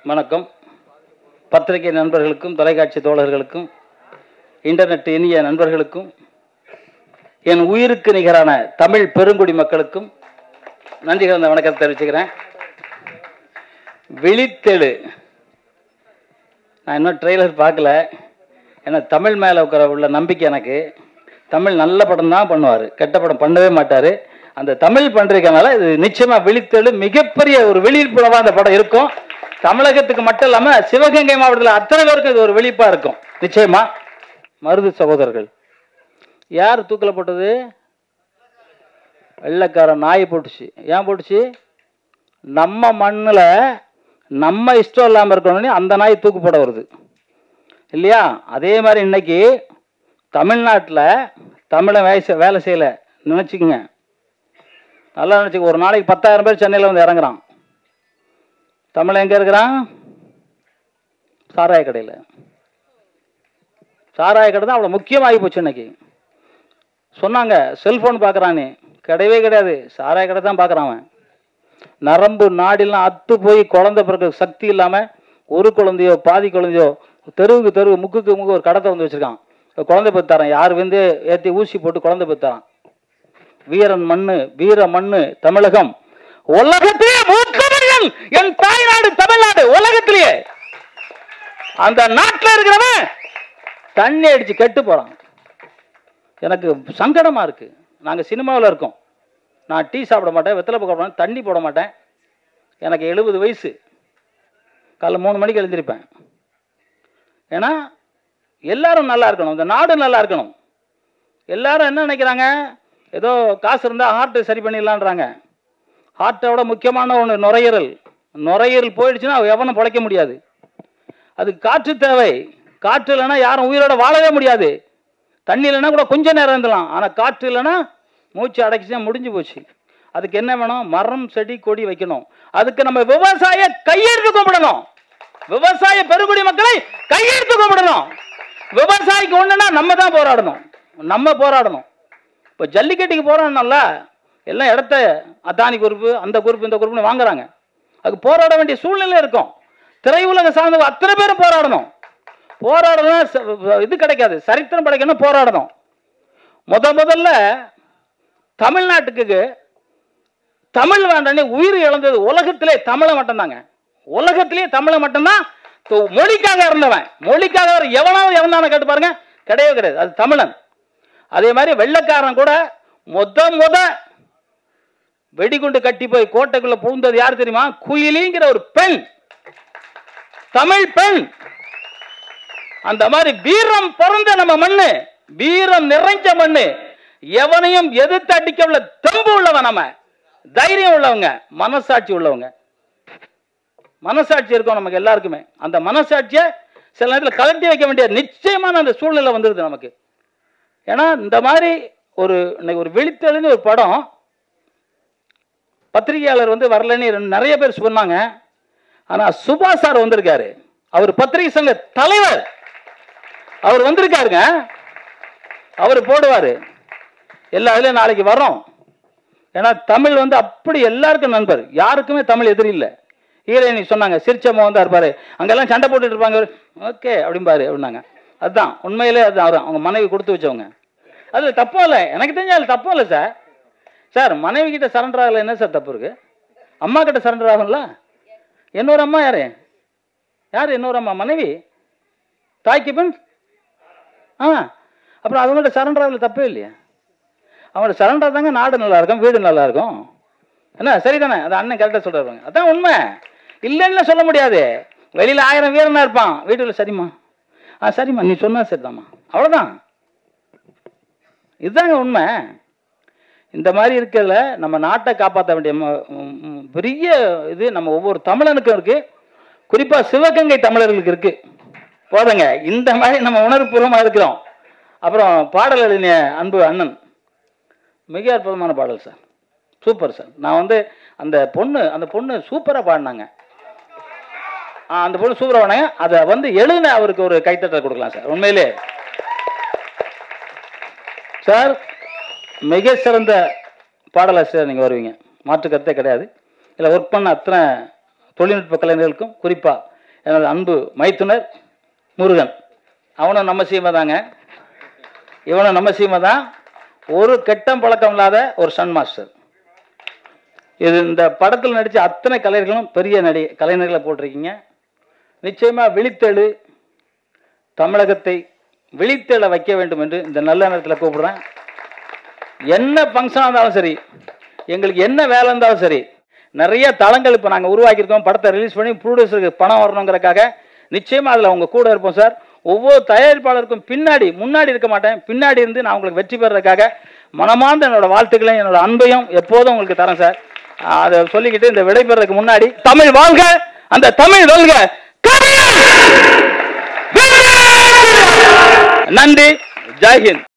வணக்கம் பத்திரிகை நண்பர்களுக்கும் தொலைக்காட்சி தோழர்களுக்கும் இன்டர்நெட் இனிய நண்பர்களுக்கும் என் உயிருக்கு நிகரான தமிழ் பெருங்குடி மக்களுக்கும் நன்றி கலந்த வணக்கத்தை தெரிவிச்சுக்கிறேன் விழித்தெழு நான் இன்னும் ட்ரெய்லர் பார்க்கல ஏன்னா தமிழ் மேலே உட்கார உள்ள நம்பிக்கை எனக்கு தமிழ் நல்ல படம் தான் பண்ணுவார் கெட்ட படம் பண்ணவே மாட்டார் அந்த தமிழ் பண்ணுறதுனால இது நிச்சயமாக விழித்தெழு மிகப்பெரிய ஒரு விழிப்புணர்வாக அந்த படம் இருக்கும் தமிழகத்துக்கு மட்டும் இல்லாமல் சிவகங்கை மாவட்டத்தில் அத்தனை பேருக்கும் இது ஒரு விழிப்பாக இருக்கும் நிச்சயமா மருது சகோதரர்கள் யார் தூக்கில் போட்டது வெள்ளைக்காரன் நாய் போட்டுச்சு ஏன் போட்டுச்சு நம்ம மண்ணில் நம்ம இஷ்டம் இல்லாமல் இருக்கணும்னு அந்த நாய் தூக்கு போட வருது இல்லையா அதே மாதிரி இன்னைக்கு தமிழ்நாட்டில் தமிழை வயசு வேலை செய்யலை நினச்சிக்கங்க நல்லா நினச்சிக்க ஒரு நாளைக்கு பத்தாயிரம் பேர் சென்னையில் வந்து இறங்குறான் தமிழ் எங்கே இருக்கிறான் சாராய கடையில் சாராய கடை தான் அவ்வளோ முக்கியமாகி போச்சு இன்னைக்கு சொன்னாங்க செல்ஃபோன் பார்க்குறானே கிடையவே கிடையாது சாராய கடை தான் பார்க்குறான் அவன் நரம்பு நாடிலாம் அத்து போய் குழந்தை பிறகு சக்தி இல்லாமல் ஒரு குழந்தையோ பாதி குழந்தையோ தெருவுக்கு தெருவு முக்குக்கு முக்கு ஒரு கடத்தை வந்து வச்சிருக்கான் குழந்தை பெற்று தரான் யார் வந்து ஏற்றி ஊசி போட்டு குழந்தை பெற்று தரான் வீரன் மண்ணு வீர மண்ணு தமிழகம் உலகத்திலே மூத்த மனிதன் என் தாய்நாடு தமிழ்நாடு உலகத்திலேயே அந்த நாட்டில் இருக்கிறவன் தண்ணி அடிச்சு கெட்டு போறான் எனக்கு சங்கடமா இருக்கு நாங்க சினிமாவில் இருக்கோம் நான் டீ சாப்பிட மாட்டேன் வெத்தலை போட மாட்டேன் தண்ணி போட மாட்டேன் எனக்கு எழுபது வயசு காலைல மூணு மணிக்கு எழுந்திருப்பேன் ஏன்னா எல்லாரும் நல்லா இருக்கணும் இந்த நாடு நல்லா இருக்கணும் எல்லாரும் என்ன நினைக்கிறாங்க ஏதோ காசு இருந்தால் ஹார்ட்டு சரி பண்ணிடலான்றாங்க ஹார்ட்டை விட முக்கியமான ஒன்று நுரையீரல் நுரையீரல் போயிடுச்சுன்னா எவனும் பிழைக்க முடியாது அதுக்கு காற்று தேவை காற்று இல்லைன்னா யாரும் உயிரோட வாழவே முடியாது தண்ணி இல்லைன்னா கூட கொஞ்ச நேரம் இருந்தலாம் ஆனால் காற்று இல்லைன்னா மூச்சு அடைச்சிச்சா முடிஞ்சு போச்சு அதுக்கு என்ன வேணும் மரம் செடி கொடி வைக்கணும் அதுக்கு நம்ம விவசாய கையெழுத்து கும்பிடணும் விவசாய பெருங்குடி மக்களை கையெழுத்து கும்பிடணும் விவசாயிக்கு ஒண்ணுன்னா நம்ம தான் போராடணும் நம்ம போராடணும் இப்போ ஜல்லிக்கட்டுக்கு போராடணும்ல எல்லாம் இடத்த அதானி குரூப்பு அந்த குரூப் இந்த குரூப்னு வாங்குறாங்க அதுக்கு போராட வேண்டிய சூழ்நிலை இருக்கும் திரையுலக சார்ந்த அத்தனை பேரும் போராடணும் போராடணும் ச- இது கிடைக்காது சரித்திரம் படைக்கணும் போராடணும் முத முதல்ல தமிழ்நாட்டுக்கு தமிழ் வேண்டானே உயிர் இழந்தது உலகத்திலே தமிழை மட்டும்தாங்க உலகத்திலே தமிழை மட்டும்தான் து- மொழிக்காக இருந்தவன் மொழிக்காக ஒரு எவனாவது எவனான கேட்டு பாருங்க கிடையவே கிடையாது அது தமிழன் அதே மாதிரி வெள்ளைக்காரன் கூட முத முத வெடிகுண்டு கட்டி போய் கோட்டைக்குள்ள புகுந்தது யார் தெரியுமா குயிலிங்கிற ஒரு பெண் தமிழ் பெண் அந்த மாதிரி வீரம் பிறந்த நம்ம மண்ணு வீரம் நிறைஞ்ச மண்ணு எவனையும் எதிர்த்து அடிக்க உள்ள தெம்பு உள்ளவன் நம்ம தைரியம் உள்ளவங்க மனசாட்சி உள்ளவங்க மனசாட்சி இருக்கும் நமக்கு எல்லாருக்குமே அந்த மனசாட்சியை சில நேரத்தில் கலட்டி வைக்க வேண்டிய நிச்சயமான அந்த சூழ்நிலை வந்துருது நமக்கு ஏன்னா இந்த மாதிரி ஒரு இன்னைக்கு ஒரு விழித்தெழுந்து ஒரு படம் பத்திரிகையாளர் வந்து வரலன்னு ரெண்டு- நிறைய பேர் சொன்னாங்க ஆனா சுபாஷ் சார் வந்திருக்காரு அவர் பத்திரிகை சங்க தலைவர் அவர் வந்திருக்காருங்க அவர் போடுவாரு எல்லா இதுலயும் நாளைக்கு வரோம் ஏன்னா தமிழ் வந்து அப்படி எல்லாருக்கும் நண்பர் யாருக்குமே தமிழ் எதிரி இல்லை ஈரேனி சொன்னாங்க சிரிச்சம்மா வந்து இருப்பாரு அங்கெல்லாம் சண்டை போட்டுட்டு இருப்பாங்க ஓகே அப்படிம்பாரு அப்படின்னாங்க அதுதான் உண்மையிலே அதுதான் அவர் அவங்க மனைவி கொடுத்து வச்சவங்க அது தப்பும் இல்லை எனக்கு தெரிஞ்ச அது தப்பும் இல்லை சார் சார் மனைவி கிட்ட சரண்டர் ஆகல என்ன சார் தப்பு இருக்கு அம்மா கிட்ட சரண்டர் ஆகும்ல இன்னொரு அம்மா யாரு யார் இன்னொரு அம்மா மனைவி தாய்க்கு பின் ஆ அப்புறம் அவங்கள்ட்ட சரண்டர் ஆகல தப்பே இல்லையா அவங்கள்ட்ட சரண்டர் தாங்க நாடு நல்லா இருக்கும் வீடு நல்லா இருக்கும் என்ன சரிதானே அது அண்ணன் கரெக்டாக சொல்றாருங்க அதான் உண்மை இல்லைன்னு சொல்ல முடியாது வெளியில ஆயிரம் வீரனா இருப்பான் வீட்டுல சரிம்மா ஆ சரிம்மா நீ சொன்னா சரிதாம்மா அவ்வளோதான் இதுதாங்க உண்மை இந்த மாதிரி இருக்கிறதுல நம்ம நாட்டை காப்பாற்ற வேண்டிய ம- ம், ம், பெரிய இது நம்ம ஒவ்வொரு தமிழனுக்கும் இருக்கு குறிப்பா சிவகங்கை தமிழர்களுக்கு இருக்கு போதுங்க இந்த மாதிரி நம்ம உணர்வுபூர்வமா இருக்கிறோம் அப்புறம் பாடல் எழுதிய அன்பு அண்ணன் மிக அற்புதமான பாடல் சார் சூப்பர் சார் நான் வந்து அந்த பொண்ணு அந்த பொண்ணு சூப்பராக பாடினாங்க ஆ, அந்த பொண்ணு சூப்பராக பாடினாங்க அதை வந்து எழுதின அவருக்கு ஒரு கைத்தட்டல் கொடுக்கலாம் சார் உண்மையிலே சார் மிக சிறந்த பாடலாசிரியர் நீங்கள் வருவீங்க மாற்று கருத்தே கிடையாது இதில் ஒர்க் பண்ண அத்தனை தொழில்நுட்ப கலைஞர்களுக்கும் குறிப்பாக எனது அன்பு மைத்துனர் முருகன் அவனும் நம்ம சீமை தாங்க இவனும் நம்ம சீமை தான் ஒரு கெட்டம் பழக்கம் இல்லாத ஒரு சன் மாஸ்டர் இது இந்த படத்தில் நடித்த அத்தனை கலைஞர்களும் பெரிய நடி கலைஞர்களை போட்டிருக்கீங்க நிச்சயமா விழித்தெழு தமிழகத்தை விழித்தெழ வைக்க வேண்டும் என்று இந்த நல்ல நேரத்தில் கூப்பிடுறேன் என்ன ஃபங்க்ஷனாக இருந்தாலும் சரி எங்களுக்கு என்ன வேலை இருந்தாலும் சரி நிறைய தளங்கள் இப்போ நாங்கள் உருவாக்கியிருக்கோம் படத்தை ரிலீஸ் பண்ணி ப்ரொடியூசருக்கு பணம் வரணுங்கிறக்காக நிச்சயமாக அதில் அவங்க கூட இருப்போம் சார் ஒவ்வொரு தயாரிப்பாளருக்கும் பின்னாடி முன்னாடி இருக்க மாட்டேன் பின்னாடி இருந்து நான் உங்களுக்கு வெற்றி பெறதுக்காக மனமார்ந்த என்னோட வாழ்த்துக்களையும் என்னோட அன்பையும் எப்போதும் உங்களுக்கு தரேன் சார் அதை சொல்லிக்கிட்டு இந்த விடைபெறதுக்கு முன்னாடி தமிழ் வாழ்க அந்த தமிழ் வெல்க கவிஞர் வெல்க! நன்றி ஜெய்ஹிந்த்